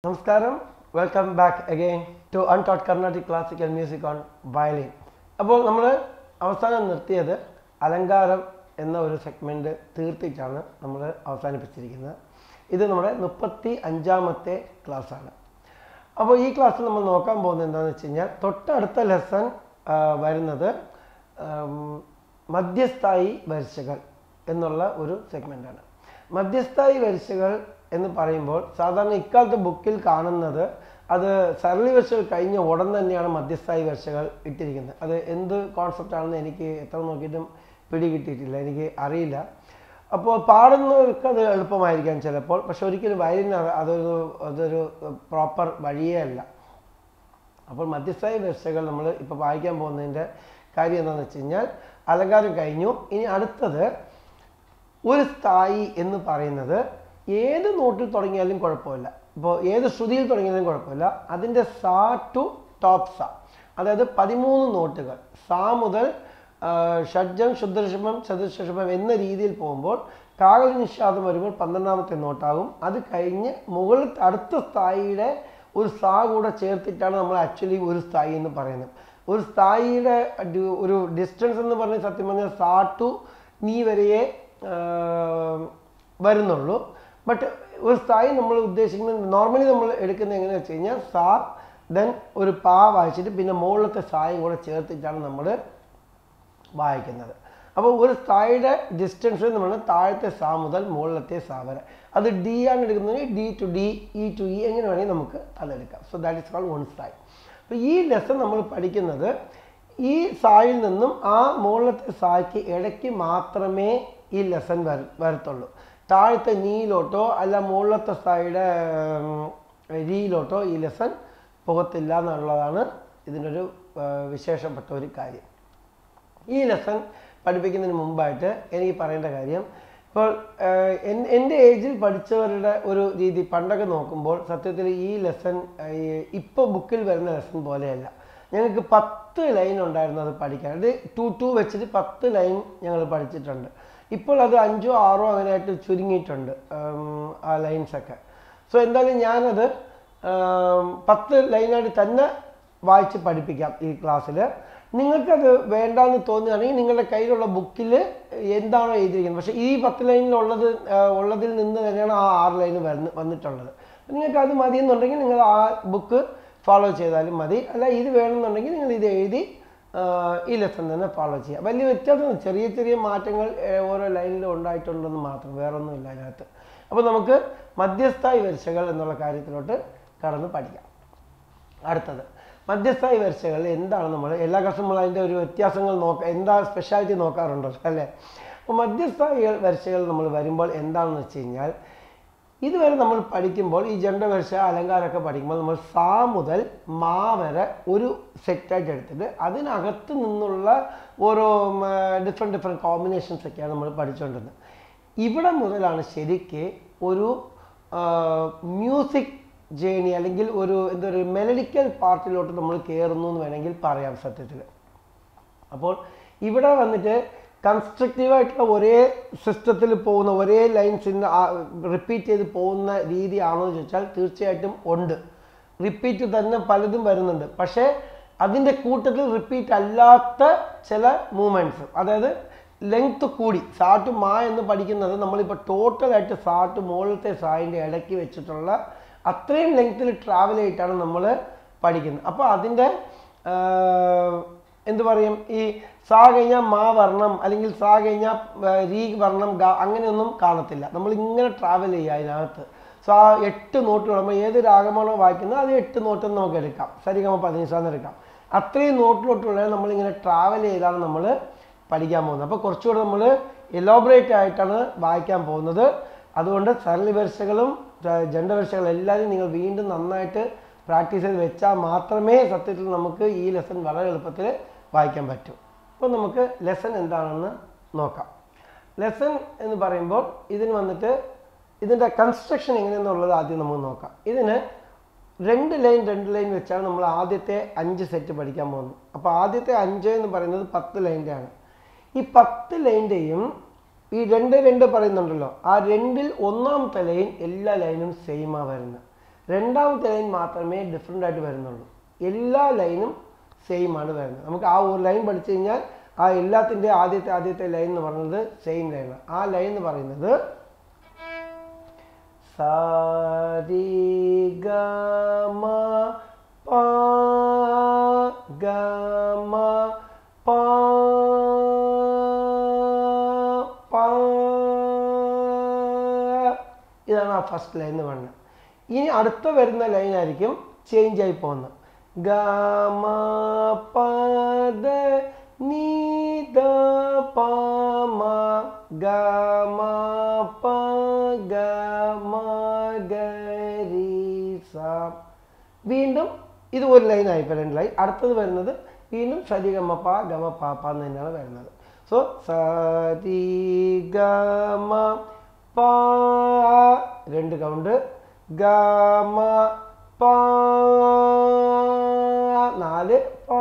നമസ്കാരം welcome back again to untaught Carnatic classical music on violin അപ്പോൾ നമ്മൾ അവസാനം നിർത്തിയത് അലങ്കാരം എന്ന ഒരു സെഗ്മെൻറ്റ് തീർത്തിട്ടാണ് നമ്മൾ അവസാനിപ്പിച്ചിരിക്കുന്നത് ഇത് നമ്മുടെ മുപ്പത്തി അഞ്ചാമത്തെ ക്ലാസ്സാണ് അപ്പോൾ ഈ ക്ലാസ്സിൽ നമ്മൾ നോക്കാൻ പോകുന്നത് എന്താണെന്ന് വെച്ച് കഴിഞ്ഞാൽ തൊട്ടടുത്ത ലെസൺ വരുന്നത് ആം, മധ്യസ്ഥായി വരിശകൾ എന്നുള്ള ഒരു സെഗ്മെൻ്റാണ് മധ്യസ്ഥായി വരിശകൾ എന്ന് പറയുമ്പോൾ സാധാരണ ഇക്കാലത്തെ ബുക്കിൽ കാണുന്നത് അത് സരളി വരിശകൾ കഴിഞ്ഞ ഉടൻ തന്നെയാണ് മധ്യസ്ഥായി വരിശകൾ ഇട്ടിരിക്കുന്നത് അത് എന്ത് കോൺസെപ്റ്റ് ആണെന്ന് എനിക്ക് എത്ര നോക്കിയിട്ടും പിടി കിട്ടിയിട്ടില്ല എനിക്ക് അറിയില്ല അപ്പോൾ പാടുന്നവർക്ക് അത് എളുപ്പമായിരിക്കാം ചിലപ്പോൾ പക്ഷെ ഒരിക്കലും വയലിന് അത് അതൊരു അതൊരു പ്രോപ്പർ വഴിയേ അല്ല അപ്പോൾ മധ്യസ്ഥായി വ്യവസ്ഥകൾ നമ്മൾ ഇപ്പോൾ വായിക്കാൻ പോകുന്നതിൻ്റെ കാര്യം എന്താണെന്ന് വെച്ച് കഴിഞ്ഞാൽ അലങ്കാരം കഴിഞ്ഞു ഇനി അടുത്തത് ഒരു സ്ഥായി എന്ന് പറയുന്നത് ഏത് നോട്ടിൽ തുടങ്ങിയാലും കുഴപ്പമില്ല ഇപ്പോൾ ഏത് ശ്രുതിയിൽ തുടങ്ങിയാലും കുഴപ്പമില്ല അതിൻ്റെ സാ ടു ടോപ്പ് സാ അതായത് പതിമൂന്ന് നോട്ടുകൾ സാ മുതൽ ആ, ഷഡ്ജം ശുദ്ധഋഷഭം ചതുർഷഭം എന്ന രീതിയിൽ പോകുമ്പോൾ കാകൽ നിഷാദം വരുമ്പോൾ പന്ത്രണ്ടാമത്തെ നോട്ടാകും അത് കഴിഞ്ഞ് മുകളിൽ അടുത്ത സ്ഥായിയുടെ ഒരു സ്ഥാ കൂടെ ചേർത്തിട്ടാണ് നമ്മൾ ആക്ച്വലി ഒരു സ്ഥായി എന്ന് പറയുന്നത് ഒരു സ്ഥായിയുടെ ഡ്യു- ഒരു ഡിസ്റ്റൻസ് എന്ന് പറഞ്ഞ സത്യം പറഞ്ഞാൽ സാ ടു നീ വരെയേ ആ, വരുന്നുള്ളൂ ബട്ട് ഒരു സ്ഥായി നമ്മൾ ഉദ്ദേശിക്കുന്നത് നോർമലി നമ്മൾ എടുക്കുന്നത് എങ്ങനെയാണെന്ന് വെച്ച് കഴിഞ്ഞാൽ സാ ദെൻ ഒരു പാ വായിച്ചിട്ട് പിന്നെ മുകളിലത്തെ സായും കൂടെ ചേർത്തിട്ടാണ് നമ്മൾ വായിക്കുന്നത് അപ്പോൾ ഒരു സ്ഥായിയുടെ ഡിസ്റ്റൻസ് എന്ന് പറഞ്ഞാൽ താഴത്തെ സാ മുതൽ മുകളിലത്തെ സാ വരെ അത് ഡി ആണ് എടുക്കുന്നത് D to D E to E എങ്ങനെ വേണമെങ്കിൽ നമുക്ക് അതെടുക്കാം so that is called one സ്ഥായി അപ്പോൾ ഈ ലെസൺ നമ്മൾ പഠിക്കുന്നത് ഈ സായിൽ നിന്നും ആ മുകളിലത്തെ സായ്ക്ക് ഇടയ്ക്ക് മാത്രമേ ഈ ലെസൺ വര വരത്തുള്ളൂ താഴത്തെ നീയിലോട്ടോ അല്ല മുകളിലത്തെ സ്ഥായിയുടെ ഉം, രീയിലോട്ടോ ഈ ലെസൺ പോകത്തില്ല എന്നുള്ളതാണ് ഇതിനൊരു ആ, വിശേഷപ്പെട്ട ഒരു കാര്യം ഈ ലെസൺ പഠിപ്പിക്കുന്നതിന് മുമ്പായിട്ട് എനിക്ക് പറയേണ്ട കാര്യം ഇപ്പോൾ ആഹ്, എൻ- എൻ്റെ ഏജിൽ പഠിച്ചവരുടെ ഒരു രീതി പണ്ടൊക്കെ നോക്കുമ്പോൾ സത്യത്തിൽ ഈ ലെസൺ ഇപ്പോൾ ബുക്കിൽ വരുന്ന ലെസൺ പോലെയല്ല ഞങ്ങൾക്ക് പത്ത് ലൈൻ ഉണ്ടായിരുന്നു അത് പഠിക്കാൻ അത് ടു ടു വെച്ചിട്ട് പത്ത് ലൈൻ ഞങ്ങൾ പഠിച്ചിട്ടുണ്ട് ഇപ്പോൾ അത് അഞ്ചോ ആറോ അങ്ങനെയായിട്ട് ചുരുങ്ങിയിട്ടുണ്ട് ആം, ആ ലൈൻസൊക്കെ സോ എന്തായാലും ഞാനത് ആം, പത്ത് ലൈനായിട്ട് തന്നെ വായിച്ച് പഠിപ്പിക്കാം ഈ ക്ലാസ്സിൽ നിങ്ങൾക്കത് വേണ്ടാന്ന് തോന്നുകയാണെങ്കിൽ നിങ്ങളുടെ കയ്യിലുള്ള ബുക്കിൽ എന്താണോ എഴുതിയിരിക്കുന്നത് പക്ഷേ ഈ പത്ത് ലൈനിലുള്ളത് ആ, ഉള്ളതിൽ നിന്ന് തന്നെയാണ് ആ ആറ് ലൈൻ വന്ന് വന്നിട്ടുള്ളത് നിങ്ങൾക്ക് അത് മതി എന്നുണ്ടെങ്കിൽ നിങ്ങൾ ആ ബുക്ക് ഫോളോ ചെയ്താലും മതി അല്ല ഇത് വേണമെന്നുണ്ടെങ്കിൽ നിങ്ങൾ ഇത് എഴുതി ആ, ഈ ലെസൺ തന്നെ ഫോളോ ചെയ്യാം വലിയ വ്യത്യാസം ചെറിയ ചെറിയ മാറ്റങ്ങൾ ഏ, ഓരോ ലൈനിലും ഉണ്ടായിട്ടുണ്ടെന്ന് മാത്രം വേറൊന്നുമില്ല അതിനകത്ത് അപ്പോൾ നമുക്ക് മധ്യസ്ഥായി വരിശകൾ എന്നുള്ള കാര്യത്തിലോട്ട് കടന്ന് പഠിക്കാം അടുത്തത് മധ്യസ്ഥായി വരിശകൾ എന്താണ് നമ്മൾ എല്ലാ വർഷവും നമ്മൾ അതിൻ്റെ ഒരു വ്യത്യാസങ്ങൾ നോക്ക എന്താ സ്പെഷ്യാലിറ്റി നോക്കാറുണ്ടല്ലോ അല്ലേ അപ്പോൾ മധ്യസ്ഥായി വരിശകൾ നമ്മൾ വരുമ്പോൾ എന്താണെന്ന് വെച്ച് കഴിഞ്ഞാൽ ഇതുവരെ നമ്മൾ പഠിക്കുമ്പോൾ ഈ ജണ്ട വരിശ അലങ്കാരമൊക്കെ പഠിക്കുമ്പോൾ നമ്മൾ സാ മുതൽ മാ വരെ ഒരു സെറ്റായിട്ട് എടുത്തിട്ട് അതിനകത്ത് നിന്നുള്ള ഓരോ ഡിഫറെൻറ്റ് ഡിഫറെൻറ്റ് കോമ്പിനേഷൻസ് ഒക്കെയാണ് നമ്മൾ പഠിച്ചുകൊണ്ടിരുന്നത് ഇവിടെ മുതലാണ് ശരിക്ക് ഒരു മ്യൂസിക് ജേണി അല്ലെങ്കിൽ ഒരു എന്താ ഒരു മെലഡിക്കൽ പാർട്ടിലോട്ട് നമ്മൾ കയറുന്നു എന്ന് വേണമെങ്കിൽ പറയാം സത്യത്തിൽ അപ്പോൾ ഇവിടെ വന്നിട്ട് കൺസ്ട്രക്റ്റീവ് ആയിട്ടുള്ള ഒരേ സിസ്റ്റത്തിൽ പോകുന്ന ഒരേ ലൈൻസിന് റിപ്പീറ്റ് ചെയ്ത് പോകുന്ന രീതിയാണോ എന്ന് ചോദിച്ചാൽ തീർച്ചയായിട്ടും ഉണ്ട് റിപ്പീറ്റ് തന്നെ പലതും വരുന്നുണ്ട് പക്ഷേ അതിൻ്റെ കൂട്ടത്തിൽ റിപ്പീറ്റ് അല്ലാത്ത ചില മൂമെൻറ്റ്സ് അതായത് ലെങ്ത് കൂടി സാട്ട് മാ എന്ന് പഠിക്കുന്നത് നമ്മളിപ്പോൾ ടോട്ടലായിട്ട് സാട്ട് മുകളിലത്തെ സായിൻ്റെ ഇടയ്ക്ക് വെച്ചിട്ടുള്ള അത്രയും ലെങ്ത്തിൽ ട്രാവൽ ചെയ്തിട്ടാണ് നമ്മൾ പഠിക്കുന്നത് അപ്പോൾ അതിൻ്റെ എന്ത് പറയും ഈ സാ കഴിഞ്ഞാൽ മാ വർണ്ണം അല്ലെങ്കിൽ സാ കഴിഞ്ഞാൽ രീ വർണ്ണം ഗ അങ്ങനെയൊന്നും കാണത്തില്ല നമ്മൾ ഇങ്ങനെ ട്രാവൽ ചെയ്യുക അതിനകത്ത് സോ ആ എട്ട് നോട്ട് നമ്മൾ ഏത് രാഗമാണോ വായിക്കുന്നത് അത് എട്ട് നോട്ട് നമുക്ക് എടുക്കാം സരിഗമ പതിനീസാന്ന് എടുക്കാം അത്രയും നോട്ടിലോട്ടുള്ള നമ്മളിങ്ങനെ ട്രാവൽ ചെയ്താണ് നമ്മൾ പഠിക്കാൻ പോകുന്നത് അപ്പോൾ കുറച്ചുകൂടെ നമ്മൾ എലോബറേറ്റ് ആയിട്ടാണ് വായിക്കാൻ പോകുന്നത് അതുകൊണ്ട് സരളി വരിശകളും ജണ്ട വരിശകളും എല്ലാവരും നിങ്ങൾ വീണ്ടും നന്നായിട്ട് പ്രാക്ടീസ് ചെയ്ത് വെച്ചാൽ മാത്രമേ സത്യത്തിൽ നമുക്ക് ഈ ലെസൺ വളരെ എളുപ്പത്തിൽ വായിക്കാൻ പറ്റൂ അപ്പോൾ നമുക്ക് ലെസൺ എന്താണെന്ന് നോക്കാം ലെസൺ എന്ന് പറയുമ്പോൾ ഇതിന് വന്നിട്ട് ഇതിൻ്റെ കൺസ്ട്രക്ഷൻ എങ്ങനെയെന്നുള്ളത് ആദ്യം നമുക്ക് നോക്കാം ഇതിന് രണ്ട് ലൈൻ രണ്ട് ലൈൻ വെച്ചാണ് നമ്മൾ ആദ്യത്തെ അഞ്ച് സെറ്റ് പഠിക്കാൻ പോകുന്നത് അപ്പോൾ ആദ്യത്തെ അഞ്ച് എന്ന് പറയുന്നത് പത്ത് ലൈൻ്റെ ആണ് ഈ പത്ത് ലൈൻ്റെയും ഈ രണ്ട് രണ്ട് പറയുന്നുണ്ടല്ലോ ആ രണ്ടിൽ ഒന്നാമത്തെ ലൈൻ എല്ലാ ലൈനും സെയിമാണ് വരുന്നത് രണ്ടാമത്തെ ലൈൻ മാത്രമേ ഡിഫറെൻ്റ് ആയിട്ട് വരുന്നുള്ളൂ എല്ലാ ലൈനും സെയിം ആണ് വരുന്നത് നമുക്ക് ആ ഒരു ലൈൻ പഠിച്ചു കഴിഞ്ഞാൽ ആ എല്ലാത്തിൻ്റെ ആദ്യത്തെ ആദ്യത്തെ ലൈൻ എന്ന് പറയുന്നത് സെയിം ലൈനാണ് ആ ലൈൻ എന്ന് പറയുന്നത് സാരി ഗമ പ ഗമ പ പ ഇതാണ് ആ ഫസ്റ്റ് ലൈൻ എന്ന് പറയുന്നത് ഇനി അടുത്ത വരുന്ന ലൈൻ ആയിരിക്കും ചേഞ്ച് ആയി പോകുന്നത് ഗമ പദ നീത പമ ഗമ പ ഗമ ഗരി സ വീണ്ടും ഇത് ഒരു ലൈൻ ആയി ഇപ്പോൾ രണ്ട് ലൈൻ അടുത്തത് വരുന്നത് വീണ്ടും സരി ഗമ പ ഗമ പ പ എന്ന് തന്നെയാണ് വരുന്നത് സോ സരി ഗമ പ രണ്ട് കൗണ്ട് ഗമ പ നാല് പ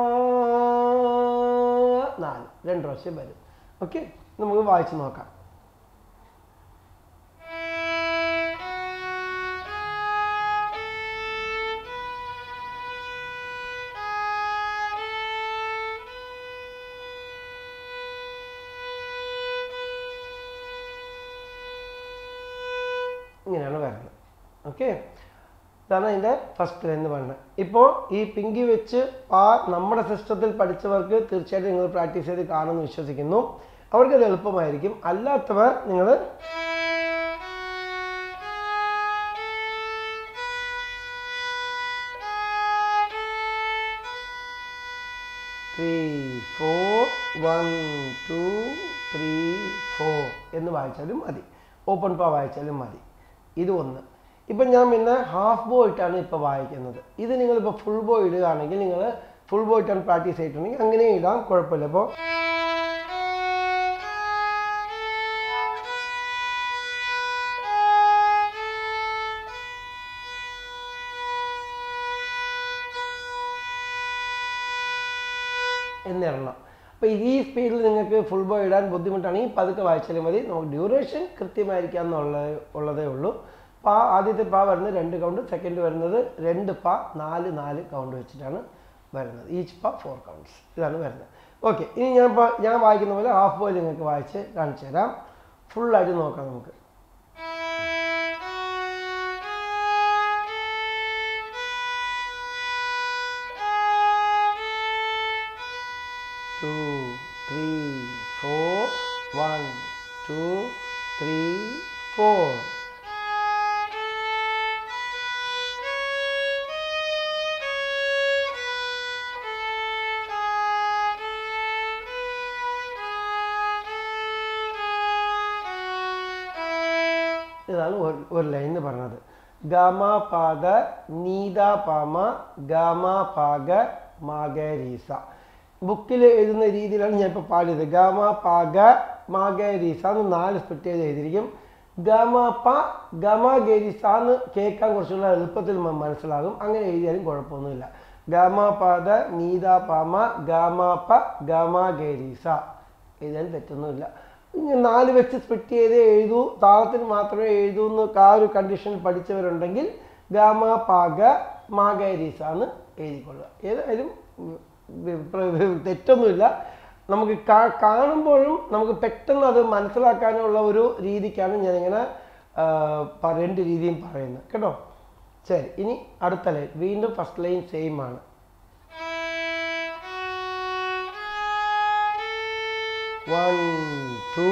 നാല് രണ്ട് പ്രാവശ്യം വരും ഓക്കെ നമുക്ക് വായിച്ച് നോക്കാം ഇങ്ങനെയാണ് വരുന്നത് ഓക്കെ ഇതാണ് അതിൻ്റെ ഫസ്റ്റ് ലൈൻ എന്ന് പറയുന്നത് ഇപ്പോൾ ഈ പിങ്കി വെച്ച് ആ നമ്മുടെ സിസ്റ്റത്തിൽ പഠിച്ചവർക്ക് തീർച്ചയായിട്ടും നിങ്ങൾ പ്രാക്ടീസ് ചെയ്ത് കാണുമെന്ന് വിശ്വസിക്കുന്നു അവർക്കത് എളുപ്പമായിരിക്കും അല്ലാത്തവർ നിങ്ങൾ three four one two three four എന്ന് വായിച്ചാലും മതി ഓപ്പൺ പാ വായിച്ചാലും മതി ഇത് ഒന്ന് ഇപ്പം ഞാൻ പിന്നെ ഹാഫ് ബോ ഇട്ടാണ് ഇപ്പോൾ വായിക്കുന്നത് ഇത് നിങ്ങളിപ്പോൾ ഫുൾ ബോ ഇടുകയാണെങ്കിൽ നിങ്ങൾ ഫുൾ ബോ ഇട്ടാണ് പ്രാക്ടീസ് ചെയ്തിട്ടുണ്ടെങ്കിൽ അങ്ങനെ ഇടാം കുഴപ്പമില്ല അപ്പോൾ എന്നെണ്ണം അപ്പോൾ ഈ സ്പീഡിൽ നിങ്ങൾക്ക് ഫുൾ ബോ ഇടാൻ ബുദ്ധിമുട്ടാണെങ്കിൽ പതുക്കെ വായിച്ചാലും മതി നമുക്ക് ഡ്യൂറേഷൻ കൃത്യമായിരിക്കാം എന്നുള്ളത് ഉള്ളതേ ഉള്ളൂ പാ ആദ്യത്തെ പാ വരുന്നത് രണ്ട് കൗണ്ട് സെക്കൻഡ് വരുന്നത് രണ്ട് പാ നാല് നാല് കൗണ്ട് വെച്ചിട്ടാണ് വരുന്നത് ഈച്ച് പാ ഫോർ കൗണ്ട്സ് ഇതാണ് വരുന്നത് ഓക്കെ ഇനി ഞാൻ ഇപ്പോൾ ഞാൻ വായിക്കുന്ന പോലെ ഹാഫ് ബോയിൽ നിങ്ങൾക്ക് വായിച്ച് കാണിച്ചു തരാം ഫുള്ളായിട്ട് നോക്കാം നമുക്ക് two, three, four, one, two, three, four. ഇതാണ് ഒരു ഒരു ലൈൻ എന്ന് പറഞ്ഞത് ഗമ പാദ നീത പാമ ഗമ പാക മാഗരീസ ബുക്കിൽ എഴുതുന്ന രീതിയിലാണ് ഞാൻ ഇപ്പോൾ പാടിയത് ഗമ പാക മാഗരീസ എന്ന് നാല് സ്പ്ലിറ്റ് ചെയ്ത് എഴുതിയിരിക്കും ഗമ പ ഗമ ഗരീസ എന്ന് കേൾക്കാൻ കുറച്ചുകൂടെ എളുപ്പത്തിൽ മ- മനസ്സിലാകും അങ്ങനെ എഴുതിയാലും കുഴപ്പമൊന്നുമില്ല ഗമ പാദ നീത പാമ ഗമ പ ഗമ ഗരീസ എഴുതാൻ തെറ്റൊന്നുമില്ല ഇങ്ങനെ നാല് വെച്ച് സ്പ്ലിറ്റ് ചെയ്ത് എഴുതൂ താളത്തിന് മാത്രമേ എഴുതൂ എന്ന് ആ ഒരു കണ്ടീഷനിൽ പഠിച്ചവരുണ്ടെങ്കിൽ ഗാമ പാക മാഗരീസ എന്ന് എഴുതിക്കൊള്ളുക ഏതായാലും ഉം, വി- പ്ര- വി- തെറ്റൊന്നുമില്ല നമുക്ക് കാ- കാണുമ്പോഴും നമുക്ക് പെട്ടെന്ന് അത് മനസ്സിലാക്കാനുള്ള ഒരു രീതിക്കാണ് ഞാനിങ്ങനെ ആ, പ- രണ്ട് രീതിയും പറയുന്നത് കേട്ടോ ശരി ഇനി അടുത്ത ലൈൻ വീണ്ടും ഫസ്റ്റ് ലൈൻ സെയിം ആണ് one two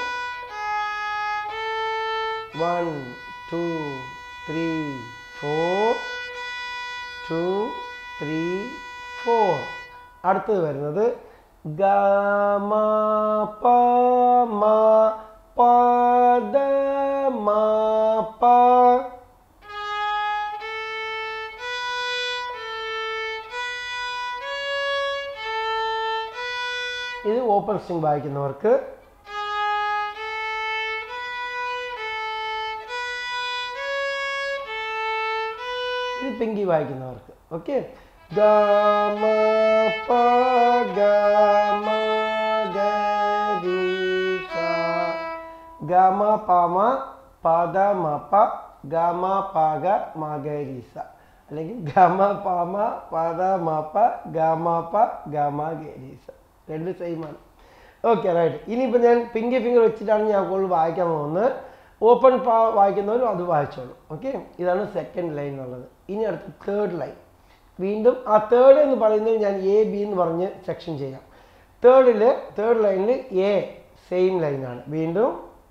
one two three four two three four അടുത്തത് വരുന്നത് ഗമ പ മ പദ മ പ ഇത് ഓപ്പൺ സ്ട്രിങ് വായിക്കുന്നവർക്ക് ഇത് പിങ്കി വായിക്കുന്നവർക്ക് ഓക്കെ ഗമ പ ഗമ ഗരി സ ഗമ പമ പദ മ പ ഗമ പാഗ മഗരീസ അല്ലെങ്കിൽ ഗമ പാമ പദ മാപ്പ ഗമാപ്പ ഗമ ഗരീസ രണ്ട് സെയിമാണ് ഓക്കെ റൈറ്റ് ഇനിയിപ്പോൾ ഞാൻ പിങ്കി ഫിംഗർ വെച്ചിട്ടാണ് ഞാൻ കൂടുതൽ വായിക്കാൻ പോകുന്നത് ഓപ്പൺ പാ വായിക്കുന്നവരും അത് വായിച്ചോളൂ ഓക്കെ ഇതാണ് സെക്കൻഡ് ലൈൻ എന്നുള്ളത് ഇനി അടുത്ത തേർഡ് ലൈൻ വീണ്ടും ആ തേർഡ് എന്ന് പറയുന്നത് ഞാൻ എ ബി എന്ന് പറഞ്ഞ് സെക്ഷൻ ചെയ്യാം തേർഡിൽ തേർഡ് ലൈനിൽ എ സെയിം ലൈനാണ് വീണ്ടും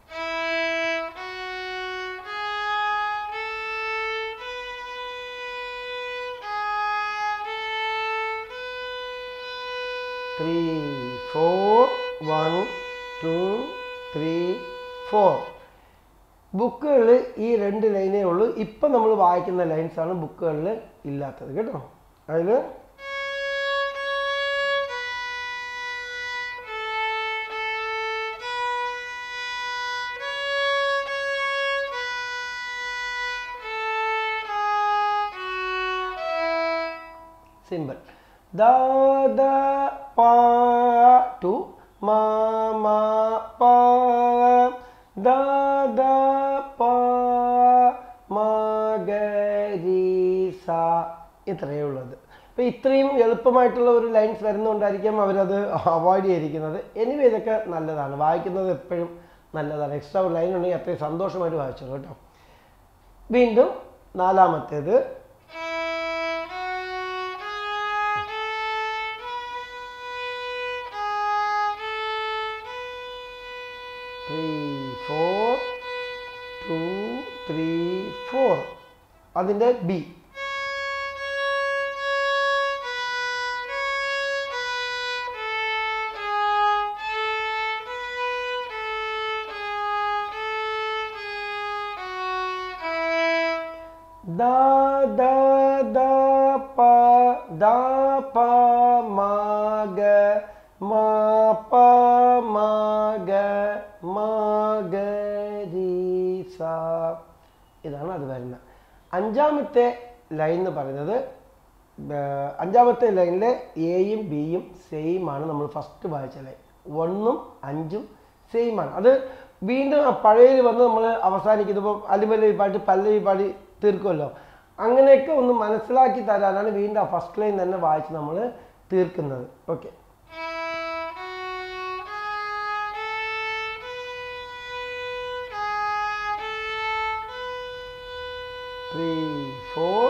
three four one two three four ബുക്കുകളിൽ ഈ രണ്ട് ലൈനേ ഉള്ളൂ ഇപ്പം നമ്മൾ വായിക്കുന്ന ലൈൻസാണ് ബുക്കുകളിൽ ഇല്ലാത്തത് കേട്ടോ അതിൽ സിമ്പിൾ ദ ദ പ ടു മ മ പ ദ ദ പ മ ഗ രി സ ഇത്രയേ ഉള്ളത് അപ്പോൾ ഇത്രയും എളുപ്പമായിട്ടുള്ള ഒരു ലൈൻസ് വരുന്നതുകൊണ്ടായിരിക്കും അവരത് അവോയ്ഡ് ചെയ്തിരിക്കുന്നത് എനിവേ ഇതൊക്കെ നല്ലതാണ് വായിക്കുന്നത് എപ്പോഴും നല്ലതാണ് എക്സ്ട്രാ ഒരു ലൈൻ ഉണ്ടെങ്കിൽ അത്രയും സന്തോഷമായിട്ട് വായിച്ചോളൂ കേട്ടോ വീണ്ടും നാലാമത്തേത് three four two three four അതിൻ്റെ ബി ദ ദ ദ പ ദ പ മ ഗ മ പ മ ഗ മ ഗ രി സ ഇതാണ് അത് വരുന്നത് അഞ്ചാമത്തെ ലൈൻ എന്ന് പറയുന്നത് ഏർ, അഞ്ചാമത്തെ ലൈനിലെ എയും ബിയും സെയിം ആണ് നമ്മൾ ഫസ്റ്റ് വായിച്ച ലൈൻ ഒന്നും അഞ്ചും സെയിം ആണ് അത് വീണ്ടും ആ പഴയതിൽ വന്ന് നമ്മൾ അവസാനിക്കുന്നപ്പോൾ അലിമല്ലി പാട്ട് പല്ലവി പാടി തീർക്കുമല്ലോ അങ്ങനെയൊക്കെ ഒന്ന് മനസ്സിലാക്കി തരാനാണ് വീണ്ടും ആ ഫസ്റ്റ് ലൈൻ തന്നെ വായിച്ച് നമ്മൾ തീർക്കുന്നത് okay three four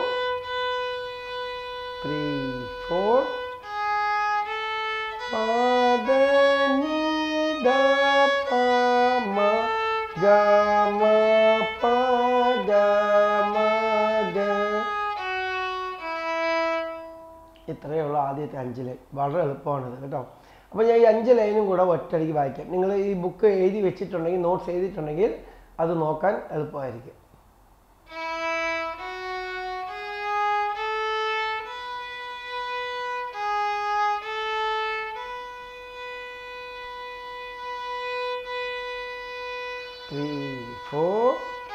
three four പദ നി ദ പ മ ഗ മ പ ഗ മ ഗ ഇത്രയേ ഉള്ളൂ ആദ്യത്തെ അഞ്ച് ലൈൻ വളരെ എളുപ്പമാണിത് കേട്ടോ അപ്പോൾ ഞാൻ ഈ അഞ്ച് ലൈനും കൂടെ ഒറ്റയടിക്ക് വായിക്കാം നിങ്ങൾ ഈ ബുക്ക് എഴുതി വെച്ചിട്ടുണ്ടെങ്കിൽ നോട്ട്സ് എഴുതിയിട്ടുണ്ടെങ്കിൽ അത് നോക്കാൻ എളുപ്പമായിരിക്കും three four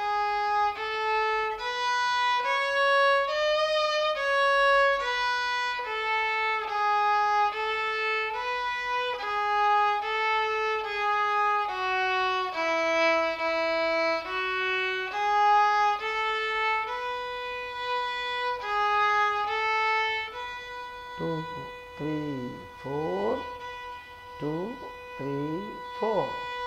two three four two three four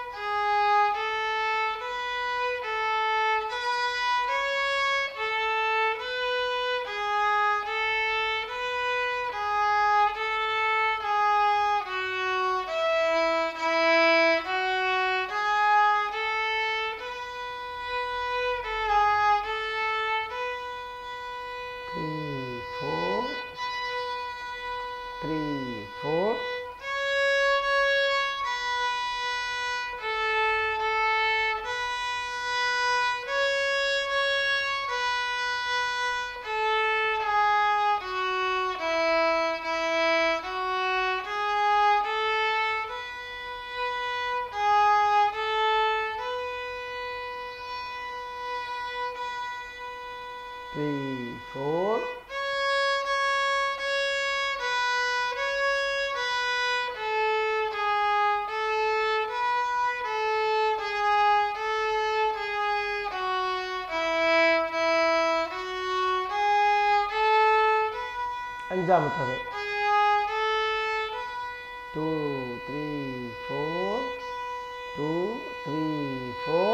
three, four, three, four. Three, four. അഞ്ചാമത്തത് two three four two three four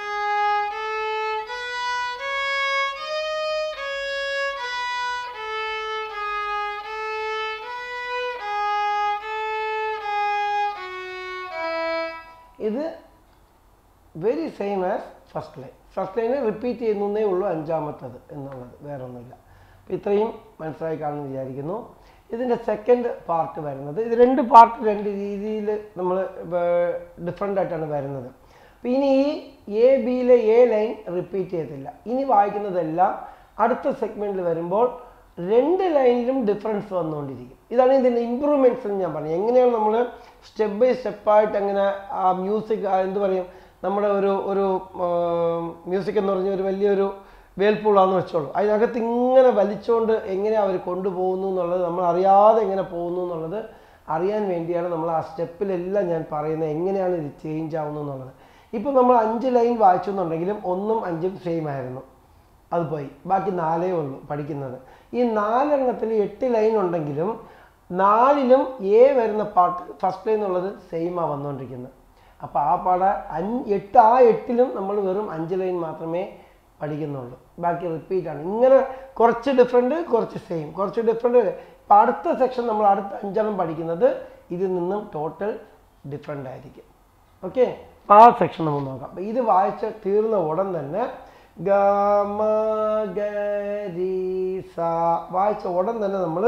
ഇത് very same as first line first ലൈന് റിപ്പീറ്റ് ചെയ്യുന്നതേ ഉള്ളൂ അഞ്ചാമത്തത് എന്നുള്ളത് വേറെ ഒന്നുമില്ല അപ്പോൾ ഇത്രയും മനസ്സിലായി കാണുമെന്ന് വിചാരിക്കുന്നു ഇതിൻ്റെ സെക്കൻഡ് പാർട്ട് വരുന്നത് ഇത് രണ്ട് പാർട്ട് രണ്ട് രീതിയിൽ നമ്മൾ ഡിഫറെൻ്റ് ആയിട്ടാണ് വരുന്നത് അപ്പോൾ ഇനി ഈ എ ബിയിലെ എ ലൈൻ റിപ്പീറ്റ് ചെയ്യത്തില്ല ഇനി വായിക്കുന്നതെല്ലാം അടുത്ത സെഗ്മെൻറ്റിൽ വരുമ്പോൾ രണ്ട് ലൈനിലും ഡിഫറൻസ് വന്നുകൊണ്ടിരിക്കും ഇതാണ് ഇതിൻ്റെ ഇമ്പ്രൂവ്മെൻറ്റ്സ് എന്ന് ഞാൻ പറഞ്ഞു എങ്ങനെയാണ് നമ്മൾ സ്റ്റെപ്പ് ബൈ സ്റ്റെപ്പായിട്ട് അങ്ങനെ ആ മ്യൂസിക് എന്ത് പറയും നമ്മുടെ ഒരു ഒരു മ്യൂസിക് എന്ന് പറഞ്ഞ ഒരു വലിയൊരു വേൽപ്പൂളാന്ന് വെച്ചോളൂ അതിനകത്ത് ഇങ്ങനെ വലിച്ചുകൊണ്ട് എങ്ങനെ അവർ കൊണ്ടുപോകുന്നു എന്നുള്ളത് നമ്മൾ അറിയാതെ എങ്ങനെ പോകുന്നു എന്നുള്ളത് അറിയാൻ വേണ്ടിയാണ് നമ്മൾ ആ സ്റ്റെപ്പിലെല്ലാം ഞാൻ പറയുന്നത് എങ്ങനെയാണ് ഇത് ചേഞ്ച് ആവുന്നു എന്നുള്ളത് ഇപ്പോൾ നമ്മൾ അഞ്ച് ലൈൻ വായിച്ചു എന്നുണ്ടെങ്കിലും ഒന്നും അഞ്ചും സെയിം ആയിരുന്നു അത് പോയി ബാക്കി നാലേ ഉള്ളൂ പഠിക്കുന്നത് ഈ നാലെണ്ണത്തിൽ എട്ട് ലൈൻ ഉണ്ടെങ്കിലും നാലിലും എ വരുന്ന പാട്ട് ഫസ്റ്റ് ലൈൻ എന്നുള്ളത് സെയിമാണ് വന്നുകൊണ്ടിരിക്കുന്നത് അപ്പോൾ ആ പാട അഞ്ച് എട്ട് ആ എട്ടിലും നമ്മൾ വെറും അഞ്ച് ലൈൻ മാത്രമേ പഠിക്കുന്നുള്ളൂ ബാക്കി റിപ്പീറ്റ് ആണ് ഇങ്ങനെ കുറച്ച് ഡിഫറെൻറ്റ് കുറച്ച് സെയിം കുറച്ച് ഡിഫറെൻറ്റ് ഇപ്പം അടുത്ത സെക്ഷൻ നമ്മൾ അടുത്ത അഞ്ചെണ്ണം പഠിക്കുന്നത് ഇതിൽ നിന്നും ടോട്ടൽ ഡിഫറെൻ്റ് ആയിരിക്കും ഓക്കെ ആ സെക്ഷൻ നമുക്ക് നോക്കാം അപ്പം ഇത് വായിച്ച് തീർന്ന ഉടൻ തന്നെ ഗ മ ഗ രി സ വായിച്ച ഉടൻ തന്നെ നമ്മൾ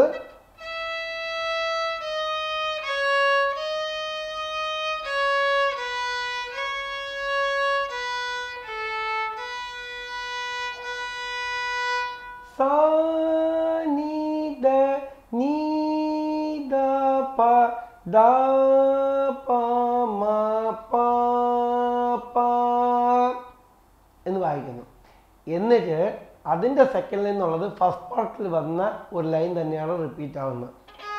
സ നീ ദ നീ ദ പ ദ പ മ പ പ എന്ന് വായിക്കുന്നു എന്നിട്ട് അതിൻ്റെ സെക്കൻഡ് ലൈൻ എന്നുള്ളത് ഫസ്റ്റ് പാർട്ടിൽ വന്ന ഒരു ലൈൻ തന്നെയാണ് റിപ്പീറ്റ് ആവുന്നത്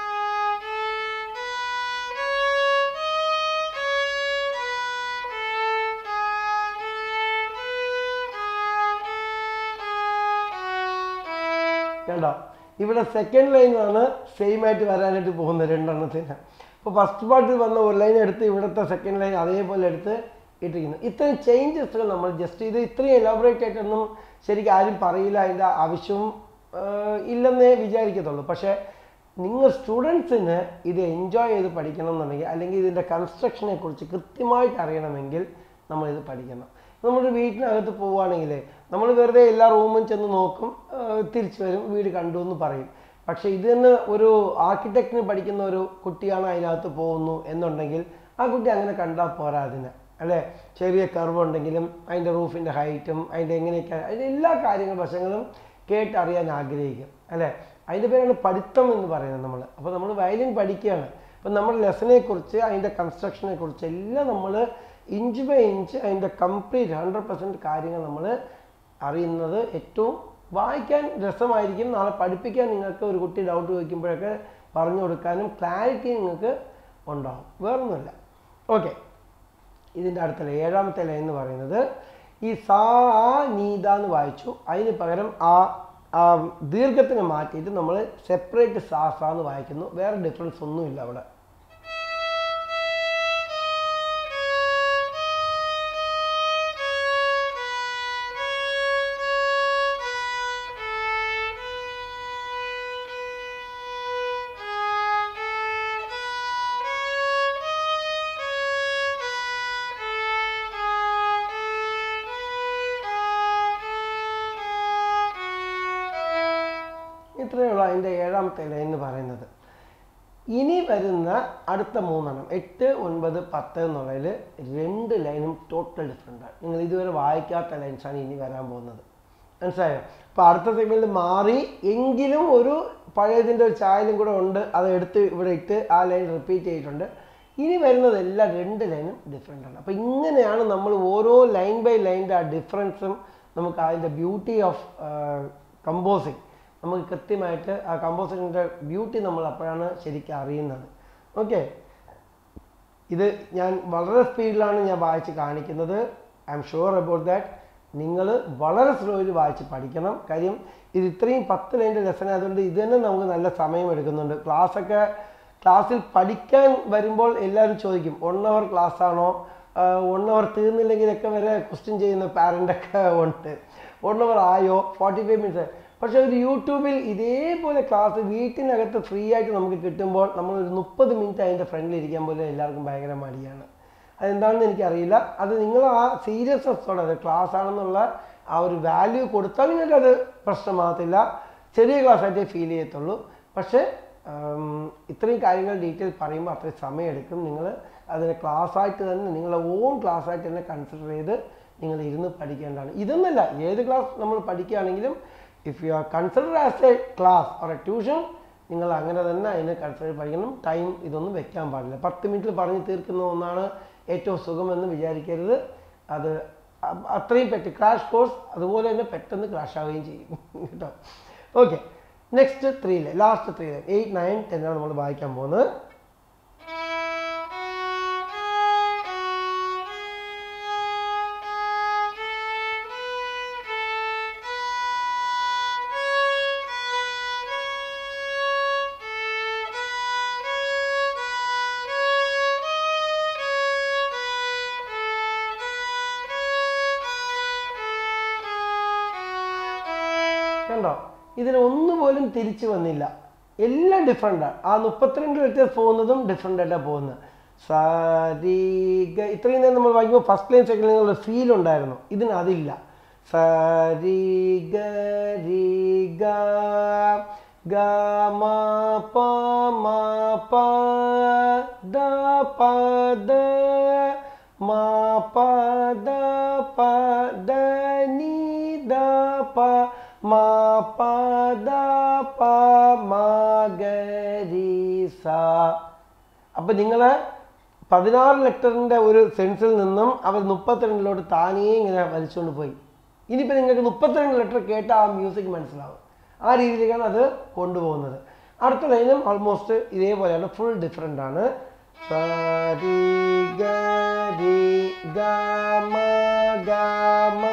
കണ്ടോ ഇവിടെ സെക്കൻഡ് ലൈനാണ് സെയിം ആയിട്ട് വരാനായിട്ട് പോകുന്നത് രണ്ടെണ്ണത്തിന് അപ്പോൾ ഫസ്റ്റ് പാർട്ടിൽ വന്ന ഒരു ലൈൻ എടുത്ത് ഇവിടുത്തെ സെക്കൻഡ് ലൈൻ അതേപോലെ എടുത്ത് ഇട്ടിരിക്കുന്നു ഇത്രയും ചേഞ്ചസുകൾ നമ്മൾ ജസ്റ്റ് ഇത് ഇത്രയും എലാബറേറ്റ് ആയിട്ടൊന്നും ശരിക്കും ആരും പറയില്ല അതിൻ്റെ ആവശ്യവും ആഹ്, ഇല്ലെന്നേ വിചാരിക്കത്തുള്ളൂ പക്ഷേ നിങ്ങൾ സ്റ്റുഡൻസിന് ഇത് എൻജോയ് ചെയ്ത് പഠിക്കണം എന്നുണ്ടെങ്കിൽ അല്ലെങ്കിൽ ഇതിൻ്റെ കൺസ്ട്രക്ഷനെ കുറിച്ച് കൃത്യമായിട്ട് അറിയണമെങ്കിൽ നമ്മളിത് പഠിക്കണം നമ്മൾ വീട്ടിനകത്ത് പോവുകയാണെങ്കിൽ നമ്മൾ വെറുതെ എല്ലാ റൂമും ചെന്ന് നോക്കും ആഹ് തിരിച്ചു വരും വീട് കണ്ടു എന്ന് പറയും പക്ഷേ ഇത് തന്നെ ഒരു ആർക്കിടെക്റ്റിന് പഠിക്കുന്ന ഒരു കുട്ടിയാണ് അതിനകത്ത് പോകുന്നു എന്നുണ്ടെങ്കിൽ ആ കുട്ടി അങ്ങനെ കണ്ടാൽ പോരാ അതിന് അല്ലേ ചെറിയ കർവ് ഉണ്ടെങ്കിലും അതിൻ്റെ റൂഫിൻ്റെ ഹൈറ്റും അതിൻ്റെ എങ്ങനെയൊക്കെ അതിൻ്റെ എല്ലാ കാര്യങ്ങളും വശങ്ങളും കേട്ടറിയാൻ ആഗ്രഹിക്കും അല്ലേ അതിൻ്റെ പേരാണ് പഠിത്തം എന്ന് പറയുന്നത് നമ്മൾ അപ്പോൾ നമ്മൾ വയലിൻ പഠിക്കുകയാണ് അപ്പം നമ്മുടെ ലെസനെ കുറിച്ച് അതിൻ്റെ കൺസ്ട്രക്ഷനെ കുറിച്ച് എല്ലാം നമ്മൾ ഇഞ്ച് ബൈ ഇഞ്ച് അതിൻ്റെ കംപ്ലീറ്റ് ഹൺഡ്രഡ് പെർസെൻറ്റ് കാര്യങ്ങൾ നമ്മൾ അറിയുന്നത് ഏറ്റവും വായിക്കാൻ രസമായിരിക്കും നാളെ പഠിപ്പിക്കാൻ നിങ്ങൾക്ക് ഒരു കുട്ടി ഡൗട്ട് ചോദിക്കുമ്പോഴൊക്കെ പറഞ്ഞു കൊടുക്കാനും ക്ലാരിറ്റി നിങ്ങൾക്ക് ഉണ്ടാവും വേറൊന്നുമില്ല ഓക്കെ ഇതിൻ്റെ അടുത്ത ലൈൻ ഏഴാമത്തെ ലൈൻ എന്ന് പറയുന്നത് ഈ സാ ആ നീത എന്ന് വായിച്ചു അതിന് പകരം ആ ആ ദീർഘത്തിനെ മാറ്റിയിട്ട് നമ്മൾ സെപ്പറേറ്റ് സാ സാ എന്ന് വായിക്കുന്നു വേറെ ഡിഫറൻസ് ഒന്നുമില്ല അവിടെ ഇത്രയേ ഉള്ളൂ അതിൻ്റെ ഏഴാമത്തെ ലൈൻ എന്ന് പറയുന്നത് ഇനി വരുന്ന അടുത്ത മൂന്നെണ്ണം എട്ട് ഒൻപത് പത്ത് എന്നുള്ളതിൽ രണ്ട് ലൈനും ടോട്ടൽ ഡിഫറെൻ്റ് ആണ് നിങ്ങൾ ഇതുവരെ വായിക്കാത്ത ലൈൻസാണ് ഇനി വരാൻ പോകുന്നത് മനസ്സിലായോ അപ്പോൾ അടുത്ത സെഗ്മെൻറ്റിൽ മാറി എങ്കിലും ഒരു പഴയതിൻ്റെ ഒരു ചായലും കൂടെ ഉണ്ട് അത് എടുത്ത് ഇവിടെ ഇട്ട് ആ ലൈൻ റിപ്പീറ്റ് ചെയ്തിട്ടുണ്ട് ഇനി വരുന്നതെല്ലാം രണ്ട് ലൈനും ഡിഫറെൻ്റ് ആണ് അപ്പോൾ ഇങ്ങനെയാണ് നമ്മൾ ഓരോ ലൈൻ ബൈ ലൈൻ്റെ ആ ഡിഫറൻസും നമുക്ക് അതിൻ്റെ ബ്യൂട്ടി ഓഫ് കമ്പോസിങ് നമുക്ക് കൃത്യമായിട്ട് ആ കമ്പോസിങ്ങിൻ്റെ ബ്യൂട്ടി നമ്മൾ അപ്പോഴാണ് ശരിക്കും അറിയുന്നത് ഓക്കെ ഇത് ഞാൻ വളരെ സ്പീഡിലാണ് ഞാൻ വായിച്ച് കാണിക്കുന്നത് I'm sure about that നിങ്ങൾ വളരെ സ്ലോയിൽ വായിച്ച് പഠിക്കണം കാര്യം ഇത് ഇത്രയും പത്ത് ലൈൻ്റെ ലെസൺ ആയതുകൊണ്ട് ഇത് തന്നെ നമുക്ക് നല്ല സമയം എടുക്കുന്നുണ്ട് ക്ലാസ്സൊക്കെ ക്ലാസ്സിൽ പഠിക്കാൻ വരുമ്പോൾ എല്ലാവരും ചോദിക്കും വൺ അവർ ക്ലാസ് ആണോ വൺ അവർ തീർന്നില്ലെങ്കിലൊക്കെ വരെ ക്വസ്റ്റ്യൻ ചെയ്യുന്ന പാരൻ്റൊക്കെ ഉണ്ട് വൺ അവർ ആയോ ഫോർട്ടി ഫൈവ് മിനിറ്റ്സ് പക്ഷേ ഒരു യൂട്യൂബിൽ ഇതേപോലെ ക്ലാസ് വീട്ടിനകത്ത് ഫ്രീ ആയിട്ട് നമുക്ക് കിട്ടുമ്പോൾ നമ്മൾ ഒരു മുപ്പത് മിനിറ്റ് അതിൻ്റെ ഫ്രണ്ടിൽ ഇരിക്കാൻ പോലും എല്ലാവർക്കും ഭയങ്കര മടിയാണ് അതെന്താണെന്ന് എനിക്കറിയില്ല അത് നിങ്ങൾ ആ സീരിയസ്നെസ്സോടെ അത് ക്ലാസ് ആണെന്നുള്ള ആ ഒരു വാല്യൂ കൊടുത്താൽ നിങ്ങൾക്കത് പ്രശ്നമാകത്തില്ല ചെറിയ ക്ലാസ് ആയിട്ടേ ഫീൽ ചെയ്യത്തുള്ളൂ പക്ഷേ ഉം, ഇത്രയും കാര്യങ്ങൾ ഡീറ്റെയിൽ പറയുമ്പോൾ അത്രയും സമയമെടുക്കും നിങ്ങൾ അതിനെ class ആയിട്ട് തന്നെ നിങ്ങളെ ഓൺ class ആയിട്ട് തന്നെ കൺസിഡർ ചെയ്ത് നിങ്ങൾ ഇരുന്ന് പഠിക്കേണ്ടതാണ് ഇതൊന്നല്ല ഏത് ക്ലാസ് നമ്മൾ പഠിക്കുകയാണെങ്കിലും if you are consider as a class or a tuition നിങ്ങൾ അങ്ങനെ തന്നെ അതിനെ കൺസിഡർ പഠിക്കണം ടൈം ഇതൊന്നും വെക്കാൻ പാടില്ല പത്ത് മിനിറ്റിൽ പറഞ്ഞ് തീർക്കുന്ന ഒന്നാണ് ഏറ്റവും സുഖമെന്ന് വിചാരിക്കരുത് അത് അ- അത്രയും പെട്ട് ക്രാഷ് കോഴ്സ് അതുപോലെ തന്നെ പെട്ടെന്ന് ക്രാഷ് ആവുകയും ചെയ്യും കേട്ടോ okay next three line last three line eight nine ten ആണ് നമ്മൾ വായിക്കാൻ പോകുന്നത് കണ്ടോ ഇതിന് ഒന്നുപോലും തിരിച്ചു വന്നില്ല എല്ലാം ഡിഫറെൻ്റാണ് ആ മുപ്പത്തിരണ്ട് ലെറ്റേഴ്സ് പോകുന്നതും ഡിഫറെൻ്റ് ആയിട്ടാണ് പോകുന്നത് സരിഗ ഇത്രയും നേരം നമ്മൾ വായിക്കുമ്പോൾ first line second line feel ഉണ്ടായിരുന്നു ഇതിന് അതില്ല സരിഗ രിഗ ഗ മ പ മ പ ദ പ ദ മ പ ദ പ ദ നി ദ പ മ പ ദ പ മ ഗ രി സ അപ്പം നിങ്ങൾ പതിനാറ് ലെറ്ററിൻ്റെ ഒരു സെൻസിൽ നിന്നും അവർ മുപ്പത്തിരണ്ടിലോട്ട് താനേ ഇങ്ങനെ വലിച്ചുകൊണ്ട് പോയി ഇനിയിപ്പോൾ നിങ്ങൾക്ക് മുപ്പത്തിരണ്ട് ലെറ്റർ കേട്ട ആ മ്യൂസിക് മനസ്സിലാവും ആ രീതിയിലേക്കാണ് അത് കൊണ്ടുപോകുന്നത് അടുത്ത ലൈനും ഓൾമോസ്റ്റ് ഇതേപോലെയാണ് ഫുൾ ഡിഫറെൻ്റ് ആണ് സ, രി, ഗ, രി, ഗ, മ, ഗ, മ.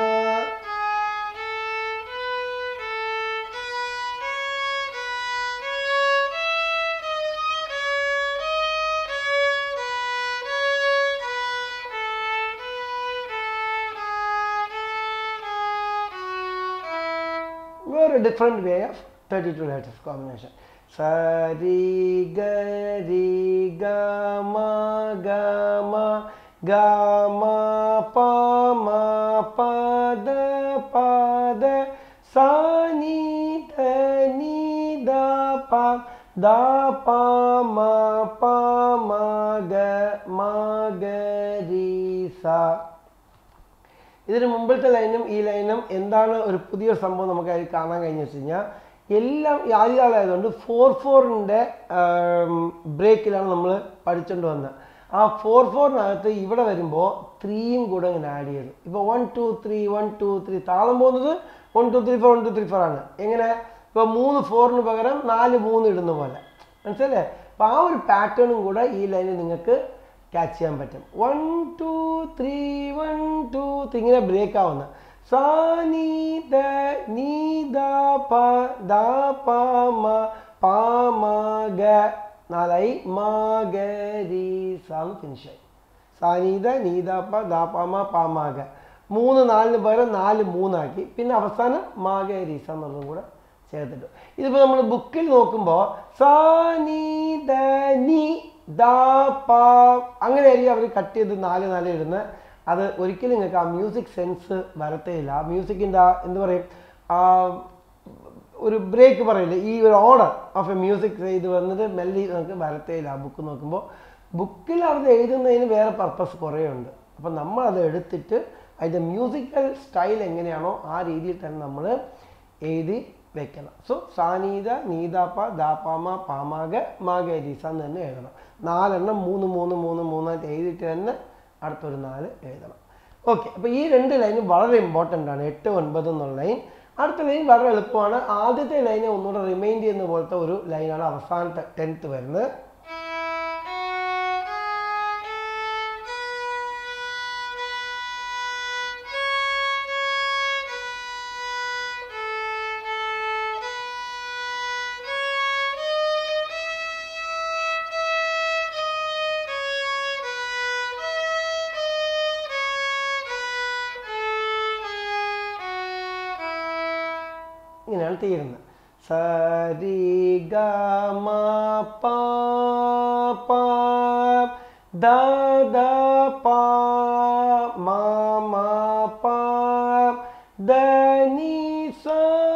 very different way of 32 letters combination. Sa ri ga ri ga ma ga ma ga ma pa ma pa da pa da sa ni da ni da pa da pa ma pa ma ga ma ga ri sa ഇതിന് മുമ്പിലത്തെ ലൈനും ഈ ലൈനും എന്താണ് ഒരു പുതിയ സംഭവം നമുക്ക് അതിൽ കാണാൻ കഴിഞ്ഞു വെച്ച് കഴിഞ്ഞാൽ എല്ലാം ഈ ആദ്യകാലമായതുകൊണ്ട് ഫോർ ഫോറിൻ്റെ ബ്രേക്കിലാണ് നമ്മൾ പഠിച്ചുകൊണ്ട് വന്നത് ആ ഫോർ ഫോറിനകത്ത് ഇവിടെ വരുമ്പോൾ ത്രീയും കൂടെ ഇങ്ങനെ ആഡ് ചെയ്തു ഇപ്പോൾ one two three one two three താളം പോകുന്നത് one two three four one two three four ആണ് എങ്ങനെ ഇപ്പോൾ മൂന്ന് ഫോറിന് പകരം നാല് മൂന്ന് ഇടുന്ന പോലെ മനസ്സിലല്ലേ അപ്പോൾ ആ ഒരു പാറ്റേണും കൂടെ ഈ ലൈനിൽ നിങ്ങൾക്ക് ക്യാച്ച് ചെയ്യാൻ പറ്റും one two three one two three ഇങ്ങനെ ബ്രേക്ക് ആവുന്ന സാ നീ ദ നീ ദ പ ദ പ മ പ മ ഗ നാലായി മ ഗ രി സാന്ന് ഫിനിഷായി സാനീത നീതാപ്പ ദാപ്പാമ പാമാക മൂന്ന് നാലിന് പകരം നാല് മൂന്നാക്കി പിന്നെ അവസാനം മാഗരീസ എന്നുള്ളതും കൂടെ ചേർത്തിട്ടു ഇതിപ്പോൾ നമ്മൾ ബുക്കിൽ നോക്കുമ്പോൾ സാനീത നീ ദാ പാ അങ്ങനെയായിരിക്കും അവർ കട്ട് ചെയ്ത് നാല് നാല് ഇടുന്നത് അത് ഒരിക്കലും നിങ്ങൾക്ക് ആ മ്യൂസിക് സെൻസ് വരത്തേയില്ല ആ മ്യൂസിക്കിൻ്റെ ആ എന്ത് പറയും ആ ഒരു ബ്രേക്ക് പറയില്ലേ ഈ ഒരു ഓർഡർ ഓഫ് എ മ്യൂസിക് ഇത് വന്നത് മെല്ലി നമുക്ക് വരത്തേയില്ല ആ ബുക്ക് നോക്കുമ്പോൾ ബുക്കിൽ അവർ എഴുതുന്നതിന് വേറെ പർപ്പസ് കുറേ ഉണ്ട് അപ്പം നമ്മൾ അത് എടുത്തിട്ട് അതിൻ്റെ മ്യൂസിക്കൽ സ്റ്റൈൽ എങ്ങനെയാണോ ആ രീതിയിൽ തന്നെ നമ്മൾ എഴുതി വെക്കണം സോ സാനീത നീതാപ്പ ദാപ്പാമ പാമാക മാഗരീസ എന്ന് തന്നെ എഴുതണം നാലെണ്ണം മൂന്ന് മൂന്ന് മൂന്ന് മൂന്നായിട്ട് എഴുതിയിട്ട് തന്നെ അടുത്തൊരു നാല് എഴുതണം ഓക്കെ അപ്പോൾ ഈ രണ്ട് ലൈനും വളരെ ഇമ്പോർട്ടൻ്റ് ആണ് എട്ട് ഒൻപത് എന്നുള്ള ലൈൻ അടുത്ത ലൈൻ വളരെ എളുപ്പമാണ് ആദ്യത്തെ ലൈനെ ഒന്നുകൂടെ റിമൈൻഡ് ചെയ്യുന്ന പോലത്തെ ഒരു ലൈനാണ് അവസാനത്തെ ടെൻത്ത് വരുന്നത് ഇങ്ങനെയാണ് തീരുന്നത് സരി ഗ മ പ പ ദ ദ പ മ മ പ ദ നി സ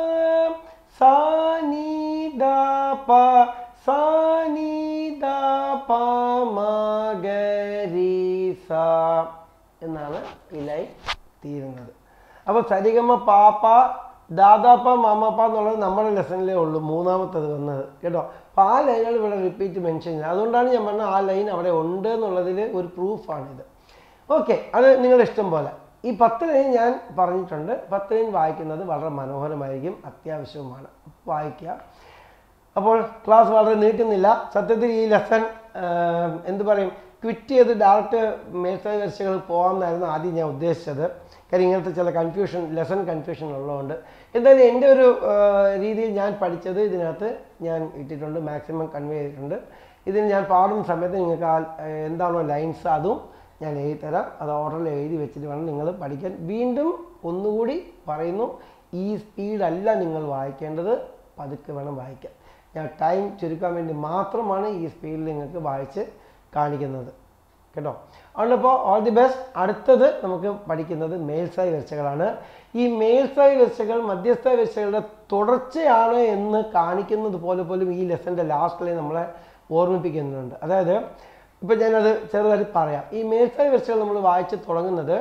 സ നി ദ പ സ നി ദ പ മ ഗ രി സ എന്നാണ് ഈ ലൈൻ തീരുന്നത് അപ്പോൾ സരിഗമ പാപ്പ ദാദാപ്പ മാമപ്പ എന്നുള്ളത് നമ്മുടെ ലെസണിലേ ഉള്ളൂ മൂന്നാമത്തത് വന്നത് കേട്ടോ അപ്പോൾ ആ ലൈനുകൾ ഇവിടെ റിപ്പീറ്റ് മെൻഷൻ ചെയ്യുന്നത് അതുകൊണ്ടാണ് ഞാൻ പറഞ്ഞത് ആ ലൈൻ അവിടെ ഉണ്ട് എന്നുള്ളതിൽ ഒരു പ്രൂഫാണിത് ഓക്കെ അത് നിങ്ങളുടെ ഇഷ്ടം പോലെ ഈ പത്ത് ലൈൻ ഞാൻ പറഞ്ഞിട്ടുണ്ട് പത്ത് ലൈൻ വായിക്കുന്നത് വളരെ മനോഹരമായിരിക്കും അത്യാവശ്യവുമാണ് വായിക്കുക അപ്പോൾ ക്ലാസ് വളരെ നീട്ടുന്നില്ല സത്യത്തിൽ ഈ ലെസൺ എന്ത് പറയും ക്വിറ്റ് ചെയ്ത് ഡയറക്റ്റ് മേൽസായ ചർച്ചകൾ പോകാമെന്നായിരുന്നു ആദ്യം ഞാൻ ഉദ്ദേശിച്ചത് കാര്യം ഇങ്ങനത്തെ ചില കൺഫ്യൂഷൻ ലെസൺ കൺഫ്യൂഷൻ ഉള്ളതുകൊണ്ട് എന്തായാലും എൻ്റെ ഒരു ആ, രീതിയിൽ ഞാൻ പഠിച്ചത് ഇതിനകത്ത് ഞാൻ ഇട്ടിട്ടുണ്ട് മാക്സിമം കൺവേ ചെയ്തിട്ടുണ്ട് ഇതിന് ഞാൻ പാടുന്ന സമയത്ത് നിങ്ങൾക്ക് ആ ആ, എന്താണോ ലൈൻസ് അതും ഞാൻ എഴുതി തരാം അത് ഓർഡറിൽ എഴുതി വെച്ചിട്ട് വേണം നിങ്ങൾ പഠിക്കാൻ വീണ്ടും ഒന്നുകൂടി പറയുന്നു ഈ സ്പീഡല്ല നിങ്ങൾ വായിക്കേണ്ടത് പതുക്കെ വേണം വായിക്കാൻ ഞാൻ ടൈം ചുരുക്കാൻ വേണ്ടി മാത്രമാണ് ഈ സ്പീഡിൽ നിങ്ങൾക്ക് വായിച്ച് കാണിക്കുന്നത് കേട്ടോ അതുകൊണ്ടിപ്പോൾ ഓൾ ദി ബെസ്റ്റ് അടുത്തത് നമുക്ക് പഠിക്കുന്നത് മേൽസായി വരച്ചകളാണ് ഈ മേൽസായി വരച്ചകൾ മധ്യസ്ഥായി വരച്ചകളുടെ തുടർച്ചയാണ് എന്ന് കാണിക്കുന്നത് പോലെ പോലും ഈ ലെസൻ്റെ ലാസ്റ്റിൽ നമ്മളെ ഓർമ്മിപ്പിക്കുന്നുണ്ട് അതായത് ഇപ്പം ഞാനത് ചെറുതായിട്ട് പറയാം ഈ മേൽസായി വരച്ചകൾ നമ്മൾ വായിച്ച് തുടങ്ങുന്നത്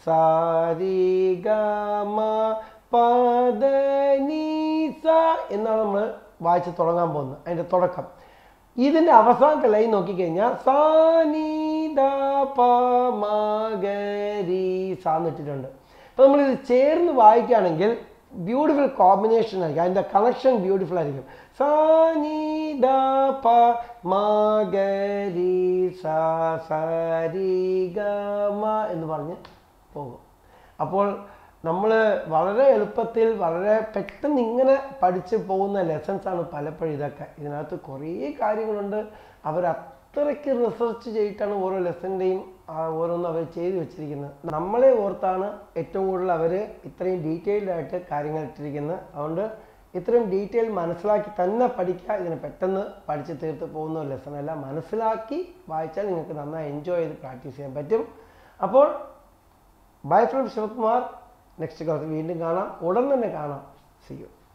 സാരി ഗമ പദ നീ സ എന്നാണ് നമ്മൾ വായിച്ച് തുടങ്ങാൻ പോകുന്നത് അതിൻ്റെ തുടക്കം ഇതിൻ്റെ അവസാനത്തെ ലൈൻ നോക്കിക്കഴിഞ്ഞാൽ സാ നീ ദ പ മ ഗ രി സ എന്നിട്ടിട്ടുണ്ട് അപ്പോൾ നമ്മളിത് ചേർന്ന് വായിക്കുകയാണെങ്കിൽ ബ്യൂട്ടിഫുൾ കോമ്പിനേഷൻ ആയിരിക്കും അതിൻ്റെ കണക്ഷൻ ബ്യൂട്ടിഫുൾ ആയിരിക്കും സാ നീ ദ പ മ ഗ രി സ സ രി ഗ മ എന്ന് പറഞ്ഞ് പോകും അപ്പോൾ നമ്മൾ വളരെ എളുപ്പത്തിൽ വളരെ പെട്ടെന്ന് ഇങ്ങനെ പഠിച്ച് പോകുന്ന ലെസൺസ് ആണ് പലപ്പോഴും ഇതൊക്കെ ഇതിനകത്ത് കുറേ കാര്യങ്ങളുണ്ട് അവർ അത്രയ്ക്ക് റിസർച്ച് ചെയ്തിട്ടാണ് ഓരോ ലെസൻ്റെയും ഓരോന്നും അവർ ചെയ്തു വെച്ചിരിക്കുന്നത് നമ്മളെ ഓർത്താണ് ഏറ്റവും കൂടുതൽ അവർ ഇത്രയും ഡീറ്റെയിൽഡ് ആയിട്ട് കാര്യങ്ങൾ ഇട്ടിരിക്കുന്നത് അതുകൊണ്ട് ഇത്രയും ഡീറ്റെയിൽ മനസ്സിലാക്കി തന്നെ പഠിക്കുക ഇതിനെ പെട്ടെന്ന് പഠിച്ച് തീർത്ത് പോകുന്ന ഒരു ലെസൺ അല്ല മനസ്സിലാക്കി വായിച്ചാൽ നിങ്ങൾക്ക് നന്നായി എൻജോയ് ചെയ്ത് പ്രാക്ടീസ് ചെയ്യാൻ പറ്റും അപ്പോൾ bye from Sivakumar next class വീണ്ടും കാണാം ഉടൻ തന്നെ കാണാം സി യു